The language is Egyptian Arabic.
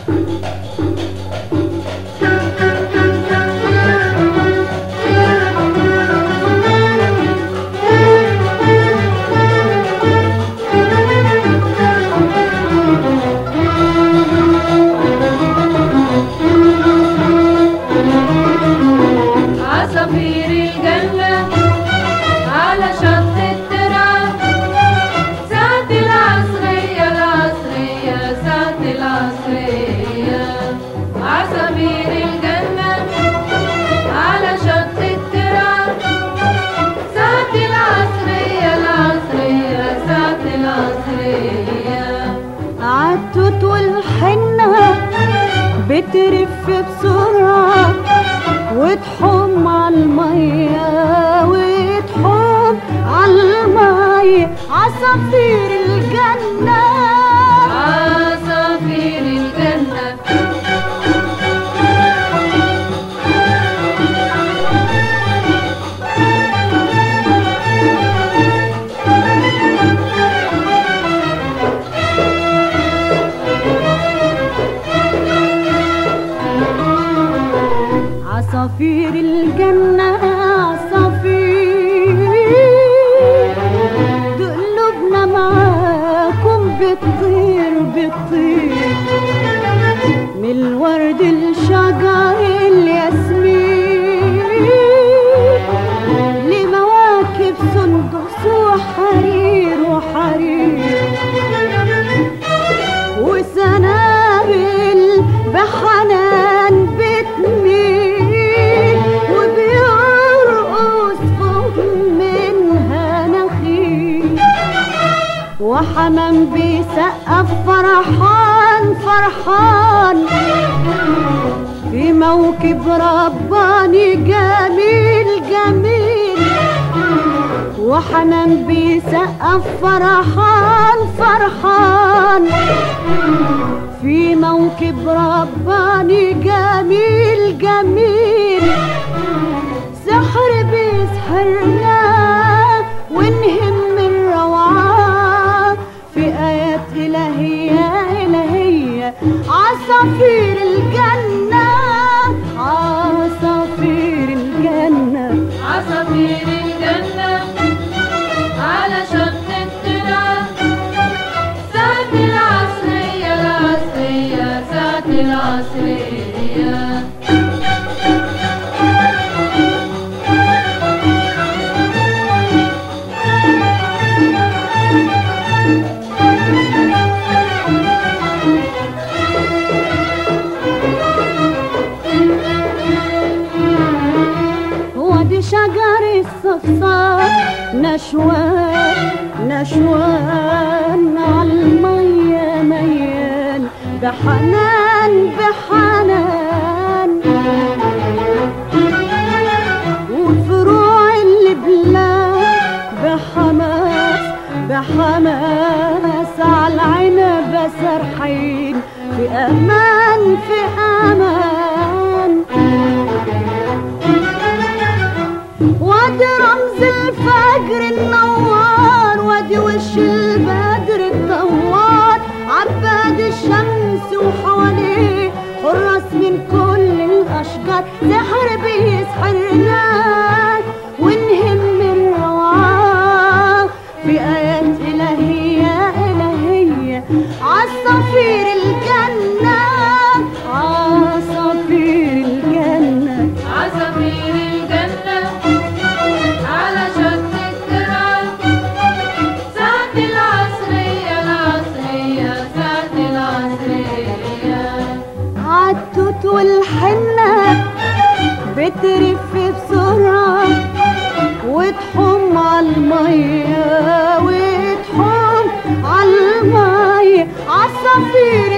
عصافير الجنة على شط الترعة ساعة العصرية العصرية ساعة العصرية عصافير الجنة على شط الترعة ساعة العصرية العصرية ساعة العصرية عالتوت والحنة بترف بسرعة وتحوم عالمية وتحوم عالمية عصافير الجنة عصافير الجنة عصافير الجنة عصافير قلوبنا معاكم بتطير بتطير من الورد الشجر الياسمين لمواكب سندس وحرير وحرير وسنابل بحنان بتميل وبيرقص فوق منها نخيل وحمام بيسقف فرحان فرحان في موكب رباني جميل جميل وحمام بيسقف فرحان فرحان في موكب رباني جميل جميل سحر بيسحرنا ونهم الروعة في آيات إلهية إلهية عصافير الجنة عصافير الجنة عصافير الجنة على شط الترعة ساعة العصرية العصرية ساعة العصرية وادي شجر الصفصار نشوان نشوان عالمية ميال بحنان بحنان وفروع البلاد بحماس بحماس عالعنب سرحين في امان في امان وادي رمز الفجر النوار وادي وش البدر الدوار عباد الشمس وحواليه حراس من كل الاشجار سحر بيسحرنا ونهم الروعة في آيات إلهية إلهية عصافير الجنة عصافير الجنة عصافير الجنة على شط الترعة ساعة العصرية العصرية ساعة العصرية عالتوت والحنة بترف بسرعة وتحوم عالمية وتحوم عالمية عصافير